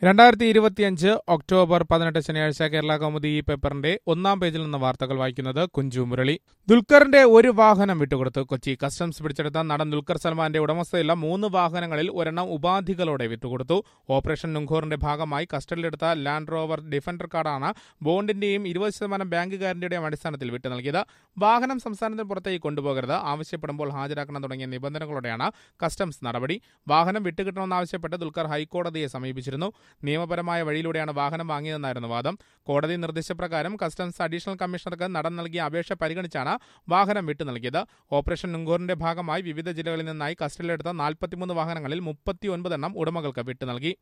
രണ്ടായിരത്തി ഇരുപത്തിയഞ്ച് ഒക്ടോബർ പതിനെട്ട് ശനിയാഴ്ച കേരള കൗമുദി ഈ പേപ്പറിന്റെ ഒന്നാം പേജിൽ നിന്ന് വാർത്തകൾ വായിക്കുന്നത് കുഞ്ചു മുരളി ദുൽഖറിന്റെ ഒരു വാഹനം വിട്ടുകൊടുത്തു കൊച്ചി കസ്റ്റംസ് പിടിച്ചെടുത്ത നടൻ ദുൽഖർ സൽമാന്റെ ഉടമസ്ഥയുള്ള മൂന്ന് വാഹനങ്ങളിൽ ഒരെണ്ണം ഉപാധികളോടെ വിട്ടുകൊടുത്തു ഓപ്പറേഷൻ നുങ്കോറിന്റെ ഭാഗമായി കസ്റ്റഡിയിലെടുത്ത ലാൻഡ് റോവർ ഡിഫൻഡർ കാർഡാണ് ബോണ്ടിന്റെയും ഇരുപത് ശതമാനം ബാങ്ക് ഗ്യാരണ്ടിയുടെയും അടിസ്ഥാനത്തിൽ വിട്ടു നൽകിയത് വാഹനം സംസ്ഥാനത്തിന് പുറത്തേക്ക് കൊണ്ടുപോകരുത് ആവശ്യപ്പെടുമ്പോൾ ഹാജരാക്കണം തുടങ്ങിയ നിബന്ധനകളോടെയാണ് കസ്റ്റംസ് നടപടി വാഹനം വിട്ടുകിട്ടണമെന്നാവശ്യപ്പെട്ട് ദുൽഖർ ഹൈക്കോടതിയെ സമീപിച്ചിരുന്നു നിയമപരമായ വഴിയിലൂടെയാണ് വാഹനം വാങ്ങിയതെന്നായിരുന്നു വാദം കോടതി നിർദ്ദേശപ്രകാരം കസ്റ്റംസ് അഡീഷണൽ കമ്മീഷണർക്ക് നടൻ നൽകിയ അപേക്ഷ പരിഗണിച്ചാണ് വാഹനം വിട്ടു നൽകിയത് ഓപ്പറേഷൻ നുങ്കോറിന്റെ ഭാഗമായി വിവിധ ജില്ലകളിൽ നിന്നായി കസ്റ്റഡിയിലെടുത്ത നാൽപ്പത്തിമൂന്ന് വാഹനങ്ങളിൽ മുപ്പത്തിയൊൻപതെണ്ണം ഉടമകൾക്ക് വിട്ടു നൽകി